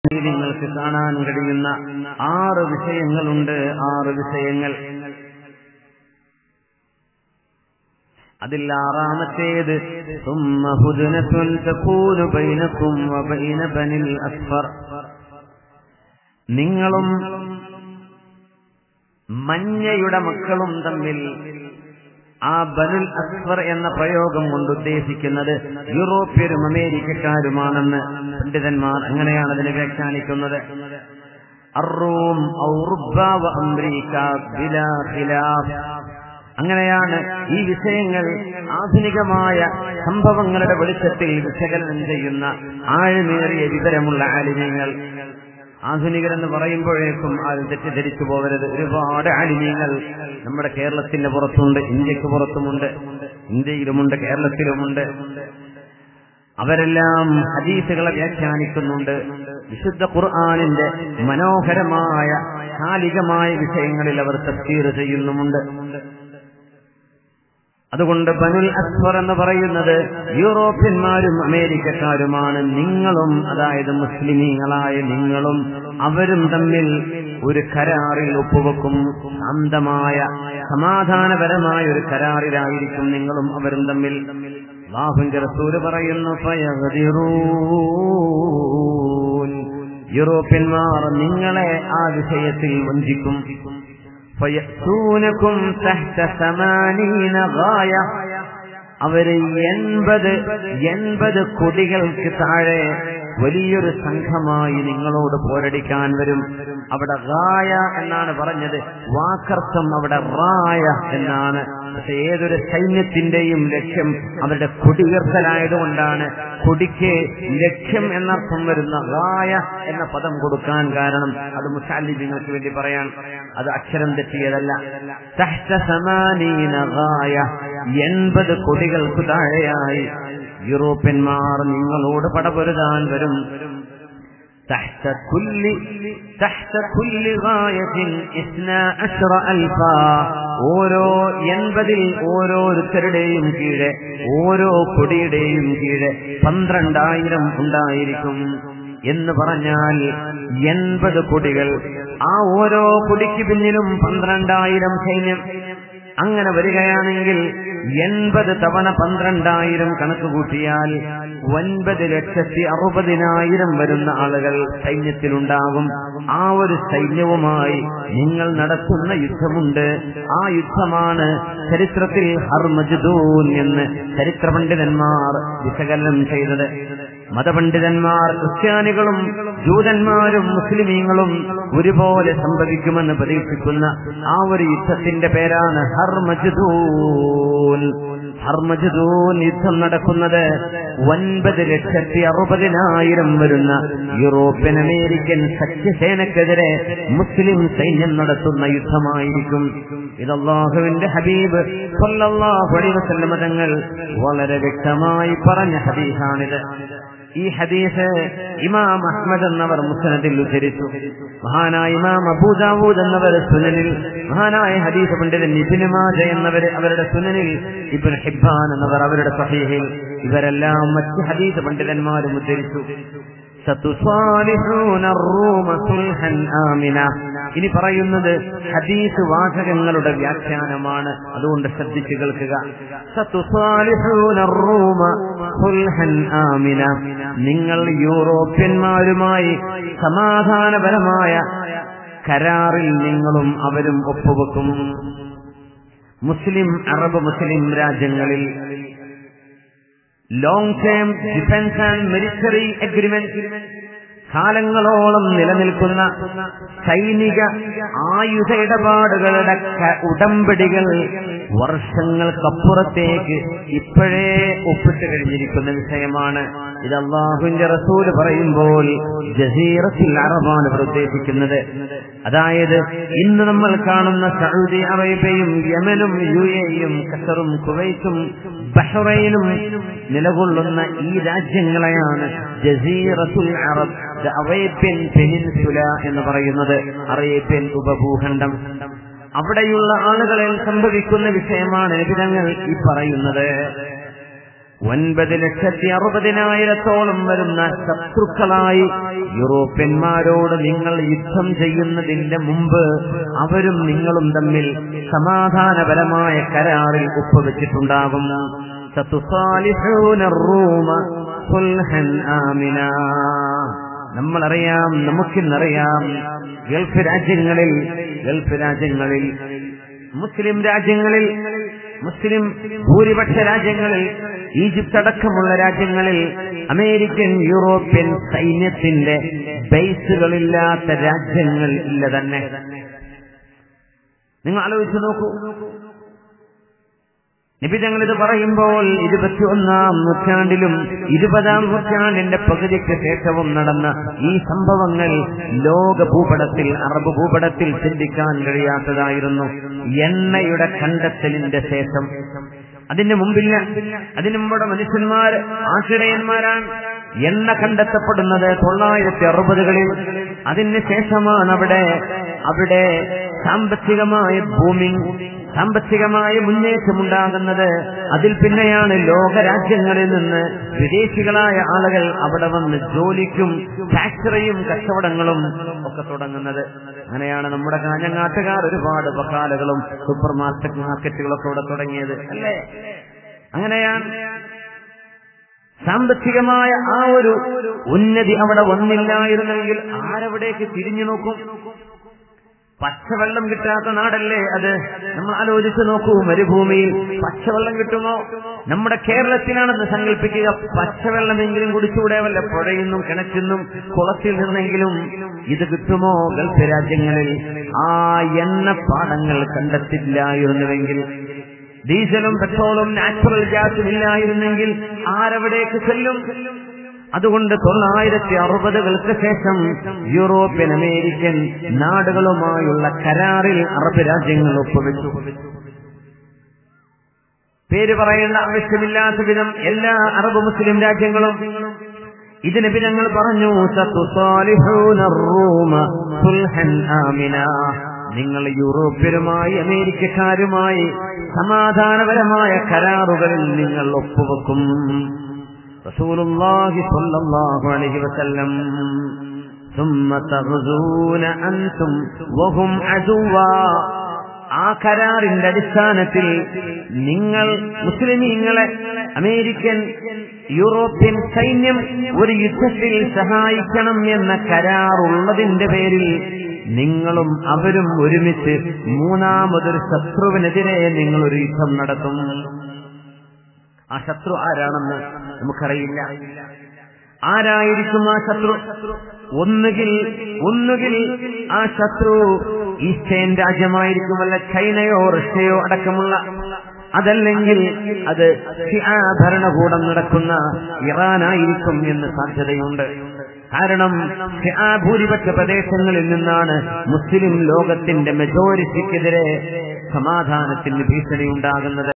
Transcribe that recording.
നിങ്ങൾക്ക് കാണാൻ കഴിയുന്ന ആറ് വിഷയങ്ങളുണ്ട് ആറ് വിഷയങ്ങൾ അതിൽ ആറാമത്തേത് ثم هدنة تكون بينكم وبين بني الأصفر നിങ്ങളും മഞ്ഞയുടെ മക്കളും തമ്മിൽ ആ ബനുൽ അസ്ഫർ എന്ന പ്രയോഗം കൊണ്ട് ഉദ്ദേശിക്കുന്നത് യൂറോപ്യരും അമേരിക്കക്കാരുമാണെന്ന് പണ്ഡിതന്മാർ അങ്ങനെയാണ് അതിനെ വ്യാഖ്യാനിക്കുന്നത് അറൂം ഔറുബ വ അംരീക ബിലാ ഖിലാഫ് അങ്ങനെയാണ് ഈ വിഷയങ്ങൾ ആധുനികമായ സംഭവങ്ങളുടെ വെളിച്ചത്തിൽ വിശകലനം ചെയ്യുന്ന ആഴമേറിയ വിവരമുള്ള ആലിന്യങ്ങൾ ആധുനികരെന്ന് പറയുമ്പോഴേക്കും ആരും തെറ്റിദ്ധരിച്ചു പോകരുത് ഒരുപാട് ആലിന്യങ്ങൾ നമ്മുടെ കേരളത്തിന്റെ പുറത്തുണ്ട് ഇന്ത്യക്ക് പുറത്തുമുണ്ട് ഇന്ത്യയിലുമുണ്ട് കേരളത്തിലുമുണ്ട് അവരെല്ലാം ഹദീസുകളെ വ്യാഖ്യാനിക്കുന്നുണ്ട് വിശുദ്ധ ഖുർആാനിന്റെ മനോഹരമായ കാലികമായ വിഷയങ്ങളിൽ അവർ തഫ്സീർ ചെയ്യുന്നുമുണ്ട് അതുകൊണ്ട് ബനുൽ അസ്വർ എന്ന് പറയുന്നത് യൂറോപ്യന്മാരും അമേരിക്കക്കാരുമാണ് നിങ്ങളും അതായത് മുസ്ലിമീങ്ങളായ നിങ്ങളും അവരും തമ്മിൽ ഒരു കരാറിൽ ഒപ്പുവെക്കും ശാന്തമായ സമാധാനപരമായ ഒരു കരാറിലായിരിക്കും നിങ്ങളും അവരും തമ്മിൽ ബാഹുന്റെ റസൂല് പറയുന്നു ഫയഗദിറൂൻ യൂറോപ്യന്മാർ നിങ്ങളെ ആ വിഷയത്തിൽ വഞ്ചിക്കും فيأتونكم تحت ثمانين غاية അവര് എൺപത് എൺപത് കൊടികൾക്ക് താഴെ വലിയൊരു സംഘമായി നിങ്ങളോട് പോരടിക്കാൻ വരും അവിടെ റായ എന്നാണ് പറഞ്ഞത് വാക്കർത്ഥം അവിടെ റായ എന്നാണ് പക്ഷെ ഏതൊരു സൈന്യത്തിന്റെയും ലക്ഷ്യം അവരുടെ കൊടിയുയർത്തലായതുകൊണ്ടാണ് കൊടിക്ക് ലക്ഷ്യം എന്നർത്ഥം വരുന്ന റായ എന്ന പദം കൊടുക്കാൻ കാരണം അത് മുസാലിബിങ്ങൾക്ക് വേണ്ടി പറയാൻ അത് അക്ഷരം തെറ്റിയതല്ല തഹ്ത സമാനീന റായ എൺപത് കൊടികൾക്ക് താഴെയായി യൂറോപ്യന്മാർ നിങ്ങളോട് പടപൊരുതാൻ വരും تحت كل تحت كل غاية اثنا عشر ألفا ഓരോ എൺപതിൽ ഓരോരുത്തരുടെയും കീഴെ ഓരോ കൊടിയുടെയും കീഴെ പന്ത്രണ്ടായിരം ഉണ്ടായിരിക്കും എന്ന് പറഞ്ഞാൽ എൺപത് കൊടികൾ ആ ഓരോ കൊടിക്ക് പിന്നിലും പന്ത്രണ്ടായിരം സൈന്യം അങ്ങനെ വരികയാണെങ്കിൽ എൺപത് തവണ പന്ത്രണ്ടായിരം കണക്ക് കൂട്ടിയാൽ ഒൻപത് ലക്ഷത്തി അറുപതിനായിരം വരുന്ന ആളുകൾ സൈന്യത്തിലുണ്ടാകും ആ ഒരു സൈന്യവുമായി നിങ്ങൾ നടത്തുന്ന യുദ്ധമുണ്ട് ആ യുദ്ധമാണ് ചരിത്രത്തിൽ ഹർമജുദൂൻ എന്ന് ചരിത്ര പണ്ഡിതന്മാർ വിശകലനം ചെയ്തത് മതപണ്ഡിതന്മാർ ക്രിസ്ത്യാനികളും ജൂതന്മാരും മുസ്ലിമീങ്ങളും ഒരുപോലെ സംഭവിക്കുമെന്ന് പ്രതീക്ഷിക്കുന്ന ആ ഒരു യുദ്ധത്തിന്റെ പേരാണ് ഹർമജുദൂൻ ഹർമജുദൂൻ യുദ്ധം നടക്കുന്നത് ഒൻപത് ലക്ഷത്തി അറുപതിനായിരം വരുന്ന യൂറോപ്യൻ അമേരിക്കൻ സഖ്യസേനക്കെതിരെ മുസ്ലിം സൈന്യം നടത്തുന്ന യുദ്ധമായിരിക്കും ഇത് അള്ളാഹുവിന്റെ ഹബീബ് സല്ലല്ലാഹു അലൈഹി വസല്ലം തങ്ങൾ വളരെ വ്യക്തമായി പറഞ്ഞ ഹദീസാണിത് ഈ ഹദീസ് ഇമാം അഹ്മദ് എന്നവർ മുസ്നദിൽ ഉദ്ധരിച്ചു മഹാനായ ഇമാം അബൂദാവൂദ് എന്നവർ സുനനിൽ മഹാനായ ഹദീസ് പണ്ഡിതൻ ഇബ്നു മാജ എന്നവർ അവരുടെ സുനനിൽ ഇബ്നു ഹിബ്ബാൻ എന്നവർ അവരുടെ സഹീഹിൽ ഇവരെല്ലാം മറ്റ് ഹദീസ് പണ്ഡിതന്മാരും ഉദ്ധരിച്ചു ഇനി പറയുന്നത് ഹദീസ് വാചകങ്ങളുടെ വ്യാഖ്യാനമാണ് അതുകൊണ്ട് ശ്രദ്ധിച്ചു കേൾക്കുക നിങ്ങൾ യൂറോപ്യന്മാരുമായി സമാധാനപരമായ കരാറിൽ നിങ്ങളും അവരും ഒപ്പുവെക്കും മുസ്ലിം അറബ് മുസ്ലിം രാജ്യങ്ങളിൽ long term defence and military agreement കാലങ്ങളോളം നിലനിൽക്കുന്ന സൈനിക ആയുധ ഇടപാടുകളുടെ ഉടമ്പടികൾ വർഷങ്ങൾക്കപ്പുറത്തേക്ക് ഇപ്പോഴേ ഒപ്പിട്ട് കഴിഞ്ഞിരിക്കുന്ന വിഷയമാണ് ഇത് അള്ളാഹുവിന്റെ റസൂല് പറയുമ്പോൾ ജസീറത്തിൽ അറബാണ് ഇവിടെ ഉദ്ദേശിക്കുന്നത് അതായത് ഇന്ന് നമ്മൾ കാണുന്ന സൗദി അറേബ്യയും യമനും യു എയും ഖത്തറും കുവൈത്തും ബഹ്റൈനും നിലകൊള്ളുന്ന ഈ രാജ്യങ്ങളെയാണ് ജസീറത്തുൽ അറബ് അറേബ്യൻ പെനിൻസുല എന്ന് പറയുന്നത് അറേബ്യൻ ഉപഭൂഖണ്ഡം അവിടെയുള്ള ആളുകളിൽ സംഭവിക്കുന്ന വിഷയമാണ് നബിതങ്ങൾ ഈ പറയുന്നത് ഒൻപത് ലക്ഷത്തി അറുപതിനായിരത്തോളം വരുന്ന ശത്രുക്കളായി യൂറോപ്യന്മാരോട് നിങ്ങൾ യുദ്ധം ചെയ്യുന്നതിന്റെ മുമ്പ് അവരും നിങ്ങളും തമ്മിൽ സമാധാനപരമായ കരാറിൽ ഒപ്പുവെച്ചിട്ടുണ്ടാകും സതുസാലിഹൂന الروم صلحا آمنا. നമ്മളറിയാം നമുക്കിന്നറിയാം ഗൾഫ് രാജ്യങ്ങളിൽ ഗൾഫ് രാജ്യങ്ങളിൽ മുസ്ലിം രാജ്യങ്ങളിൽ മുസ്ലിം ഭൂരിപക്ഷ രാജ്യങ്ങളിൽ ഈജിപ്ത് അടക്കമുള്ള രാജ്യങ്ങളിൽ അമേരിക്കൻ യൂറോപ്യൻ സൈന്യത്തിന്റെ ബേസുകളില്ലാത്ത രാജ്യങ്ങൾ ഇല്ല തന്നെ നിങ്ങൾ ആലോചിച്ച് നോക്കൂ നബി ഞങ്ങൾ ഇത് പറയുമ്പോൾ ഇരുപത്തിയൊന്നാം നൂറ്റാണ്ടിലും ഇരുപതാം നൂറ്റാണ്ടിന്റെ പകുതിക്ക് ശേഷവും നടന്ന ഈ സംഭവങ്ങൾ ലോക ഭൂപടത്തിൽ അറബ് ഭൂപടത്തിൽ ചിന്തിക്കാൻ കഴിയാത്തതായിരുന്നു എണ്ണയുടെ കണ്ടെത്തലിന്റെ ശേഷം അതിന് മുമ്പില്ല അതിന് മുമ്പുടെ മനുഷ്യന്മാർ ആശ്രയന്മാരാണ് എണ്ണ കണ്ടെത്തപ്പെടുന്നത് തൊള്ളായിരത്തി അറുപതുകളിൽ അതിന് ശേഷമാണ് അവിടെ അവിടെ സാമ്പത്തികമായ ഭൂമിങ് സാമ്പത്തികമായ മുന്നേറ്റമുണ്ടാകുന്നത് അതിൽ പിന്നെയാണ് ലോകരാജ്യങ്ങളിൽ നിന്ന് വിദേശികളായ ആളുകൾ അവിടെ വന്ന് ജോലിക്കും ഫാക്ടറിയും കച്ചവടങ്ങളും ഒക്കെ തുടങ്ങുന്നത് അങ്ങനെയാണ് നമ്മുടെ കാഞ്ഞങ്ങാട്ടുകാർ ഒരുപാട് ബക്കാലകളും സൂപ്പർ മാർക്കറ്റ് മാർക്കറ്റുകളൊക്കെ ഇവിടെ തുടങ്ങിയത് അല്ലേ അങ്ങനെയാണ് സാമ്പത്തികമായ ആ ഒരു ഉന്നതി അവിടെ വന്നില്ലായിരുന്നെങ്കിൽ ആരവിടേക്ക് തിരിഞ്ഞു നോക്കും പച്ചവെള്ളം കിട്ടാത്ത നാടല്ലേ അത് നമ്മൾ ആലോചിച്ച് നോക്കൂ മരുഭൂമിയിൽ പച്ചവെള്ളം കിട്ടുമോ നമ്മുടെ കേരളത്തിലാണെന്ന് സങ്കല്പിക്കുക പച്ചവെള്ളമെങ്കിലും കുടിച്ചുകൂടെ വല്ല പുഴയുന്നും കിണറ്റിന്നും കുളത്തിൽ നിന്നെങ്കിലും ഇത് കിട്ടുമോ ഗൾഫ് രാജ്യങ്ങളിൽ ആ എണ്ണപ്പാടങ്ങൾ കണ്ടെത്തില്ലായിരുന്നുവെങ്കിൽ ഡീസലും പെട്രോളും നാച്ചുറൽ ഗ്യാസും ഇല്ലായിരുന്നെങ്കിൽ ആരവിടേക്ക് ചെല്ലും അതുകൊണ്ട് തൊള്ളായിരത്തി അറുപതുകൾക്ക് ശേഷം യൂറോപ്യൻ അമേരിക്കൻ നാടുകളുമായുള്ള കരാറിൽ അറബ് രാജ്യങ്ങൾ ഒപ്പുവെച്ചു പേര് പറയേണ്ട ആവശ്യമില്ലാത്ത വിധം എല്ലാ അറബ് മുസ്ലിം രാജ്യങ്ങളും ഇതിന് ഞങ്ങൾ പറഞ്ഞു സത്തുസാലിഹൂന റൂമ സുൽഹൻ ആമിന നിങ്ങൾ യൂറോപ്യരുമായി അമേരിക്കക്കാരുമായി സമാധാനപരമായ കരാറുകളിൽ നിങ്ങൾ ഒപ്പുവെക്കും റസൂലുള്ളാഹി സ്വല്ലല്ലാഹു അലൈഹി വസല്ലം ثم تغزون أنتم وهم عدوا ആ കരാറിന്റെ അടിസ്ഥാനത്തിൽ നിങ്ങൾ മുസ്ലിമീങ്ങളെ അമേരിക്കൻ യൂറോപ്യൻ സൈന്യം ഒരു യുദ്ധത്തിൽ സഹായിക്കണം എന്ന കരാറുള്ളതിന്റെ പേരിൽ നിങ്ങളും അവരും ഒരുമിച്ച് മൂന്നാമതൊരു ശത്രുവിനെതിരെ നിങ്ങൾ ഒരു യുദ്ധം നടത്തും ആ ശത്രു ആരാണെന്ന് നമുക്കറിയില്ല ആരായിരിക്കും ആ ശത്രു ഒന്നുകിൽ ഒന്നുകിൽ ആ ശത്രു ഈസ്റ്റേൺ രാജ്യമായിരിക്കും അല്ല ചൈനയോ റഷ്യയോ അടക്കമുള്ള അതല്ലെങ്കിൽ അത് ഷിആ ഭരണകൂടം നടക്കുന്ന ഇറാനായിരിക്കും എന്ന് സാധ്യതയുണ്ട് കാരണം ഷിആ ഭൂരിപക്ഷ പ്രദേശങ്ങളിൽ നിന്നാണ് മുസ്ലിം ലോകത്തിന്റെ മെജോറിറ്റിക്കെതിരെ സമാധാനത്തിന് ഭീഷണി ഉണ്ടാകുന്നത്